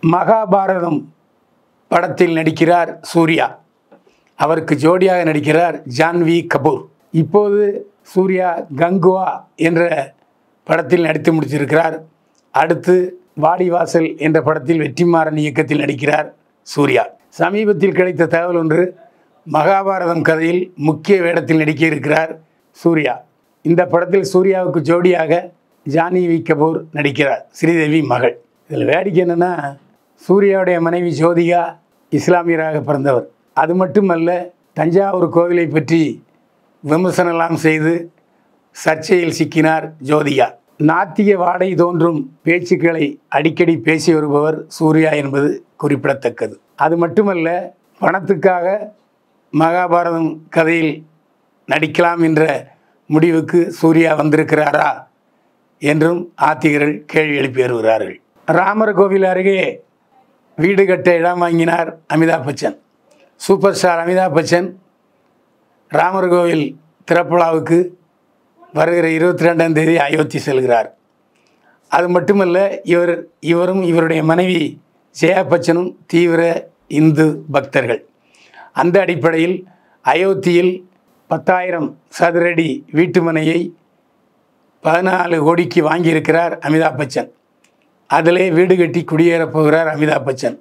மகாபாரதம் படத்தில் நடிக்கிறார் சூர்யா அவருக்கு ஜோடியாக நடிக்கிறார் ஜான்வி கபூர் இப்போது சூர்யா கங்குவா என்ற படத்தில் நடித்து முடித்திருக்கிறார் அடுத்து வாடிவாசல் என்ற படத்தில் வெற்றிமாறன் இயக்கத்தில் நடிக்கிறார் சூர்யா சமீபத்தில் கிடைத்த தகவல் ஒன்று மகாபாரதம் கதையில் முக்கிய வேடத்தில் நடிக்க இருக்கிறார் சூர்யா இந்த படத்தில் சூர்யாவுக்கு ஜோடியாக ஜான்வி கபூர் நடிக்கிறார் ஸ்ரீதேவி மகள் இதில் வேடிக்கை என்னென்னா சூர்யாவுடைய மனைவி ஜோதிகா இஸ்லாமியராக பிறந்தவர் அது மட்டுமல்ல தஞ்சாவூர் கோவிலை பற்றி விமர்சனம்லாம் செய்து சர்ச்சையில் சிக்கினார் ஜோதிகா நாத்திக வாடை தோன்றும் பேச்சுக்களை அடிக்கடி பேசி வருபவர் சூர்யா என்பது குறிப்பிடத்தக்கது அது மட்டுமல்ல பணத்துக்காக மகாபாரதம் கதையில் நடிக்கலாம் என்ற முடிவுக்கு சூர்யா வந்திருக்கிறாரா என்றும் ஆத்திகர்கள் கேள்வி எழுப்பி வருகிறார்கள் ராமர் கோவில் அருகே வீடு கட்ட இடம் வாங்கினார் அமிதாப் பச்சன் சூப்பர் ஸ்டார் அமிதாப் பச்சன் ராமர் கோவில் திறப்புலாவுக்கு வருகிற இருபத்தி ரெண்டாம் தேதி அயோத்தி செல்கிறார் அது மட்டுமல்ல இவர் இவரும் இவருடைய மனைவி ஜெயா பச்சனும் தீவிர இந்து பக்தர்கள் அந்த அடிப்படையில் அயோத்தியில் பத்தாயிரம் சதுரடி வீட்டுமனையை பதினாலு கோடிக்கு வாங்கியிருக்கிறார் அமிதாப் பச்சன் அதிலே வீடு கட்டி குடியேறப் போகிறார் அமிதாப் பச்சன்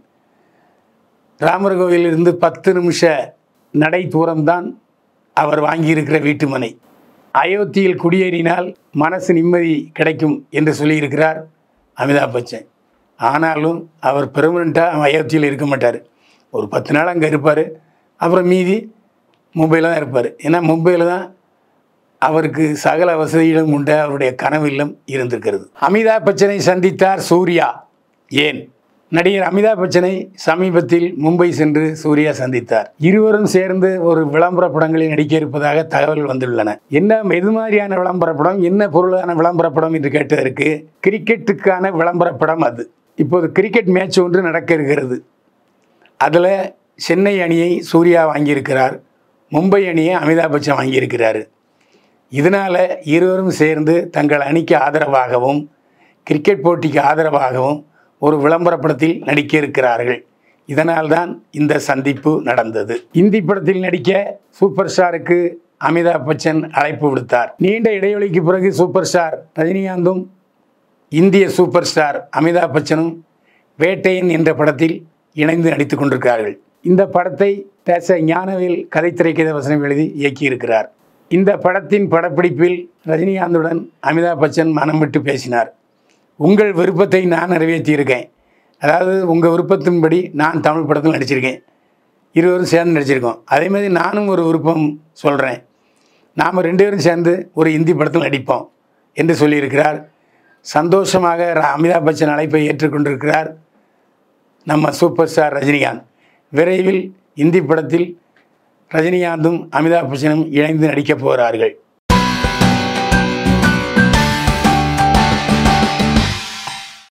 ராமர் கோவிலிருந்து பத்து நிமிஷ நடை தூரம்தான் அவர் வாங்கியிருக்கிற வீட்டுமனை அயோத்தியில் குடியேறினால் மனசு நிம்மதி கிடைக்கும் என்று சொல்லியிருக்கிறார் அமிதாப் பச்சன் ஆனாலும் அவர் பெர்மனண்ட்டாக அயோத்தியில் இருக்க மாட்டார் ஒரு பத்து நாள் அங்கே இருப்பார் அப்புறம் மீதி மும்பையில் தான் இருப்பார் ஏன்னா மும்பையில் தான் அவருக்கு சகல வசதிகளும் உண்ட அவருடைய கனவு இல்லம் இருந்திருக்கிறது அமிதாப் பச்சனை சந்தித்தார் சூர்யா ஏன் நடிகர் அமிதாப் பச்சனை சமீபத்தில் மும்பை சென்று சூர்யா சந்தித்தார் இருவரும் சேர்ந்து ஒரு விளம்பர படங்களில் நடிக்க இருப்பதாக தகவல் வந்துள்ளன என்ன எது மாதிரியான விளம்பர படம் என்ன பொருளான விளம்பர படம் என்று கேட்டதற்கு கிரிக்கெட்டுக்கான விளம்பர படம் அது இப்போது கிரிக்கெட் மேட்ச் ஒன்று நடக்க இருக்கிறது அதில் சென்னை அணியை சூர்யா வாங்கியிருக்கிறார் மும்பை அணியை அமிதாப் பச்சன் வாங்கியிருக்கிறாரு இதனால் இருவரும் சேர்ந்து தங்கள் அணிக்கு ஆதரவாகவும் கிரிக்கெட் போட்டிக்கு ஆதரவாகவும் ஒரு விளம்பர படத்தில் நடிக்க இருக்கிறார்கள் இதனால்தான் இந்த சந்திப்பு நடந்தது இந்தி படத்தில் நடிக்க சூப்பர் ஸ்டாருக்கு அமிதாப் பச்சன் அழைப்பு விடுத்தார் நீண்ட இடைவெளிக்கு பிறகு சூப்பர் ஸ்டார் ரஜினிகாந்தும் இந்திய சூப்பர் ஸ்டார் அமிதாப் பச்சனும் வேட்டையன் என்ற படத்தில் இணைந்து நடித்துக் கொண்டிருக்கிறார்கள் இந்த படத்தை தேச ஞானவேல் கதை திரைக்கதை வசனம் எழுதி இயக்கியிருக்கிறார் இந்த படத்தின் படப்பிடிப்பில் ரஜினிகாந்துடன் அமிதாப் பச்சன் மனம் விட்டு பேசினார் உங்கள் விருப்பத்தை நான் நிறைவேற்றியிருக்கேன் அதாவது உங்கள் விருப்பத்தின்படி நான் தமிழ் படத்தில் நடிச்சிருக்கேன் இருவரும் சேர்ந்து நடிச்சிருக்கோம் அதே மாதிரி நானும் ஒரு விருப்பம் சொல்கிறேன் நாம் ரெண்டு பேரும் சேர்ந்து ஒரு இந்தி படத்தில் நடிப்போம் என்று சொல்லியிருக்கிறார் சந்தோஷமாக ர- அமிதாப் பச்சன் அழைப்பை ஏற்றுக்கொண்டிருக்கிறார் நம்ம சூப்பர் ஸ்டார் ரஜினிகாந்த் விரைவில் இந்தி படத்தில் ரஜினிகாந்தும் அமிதாப் பச்சனும் இணைந்து நடிக்கப் போகிறார்கள்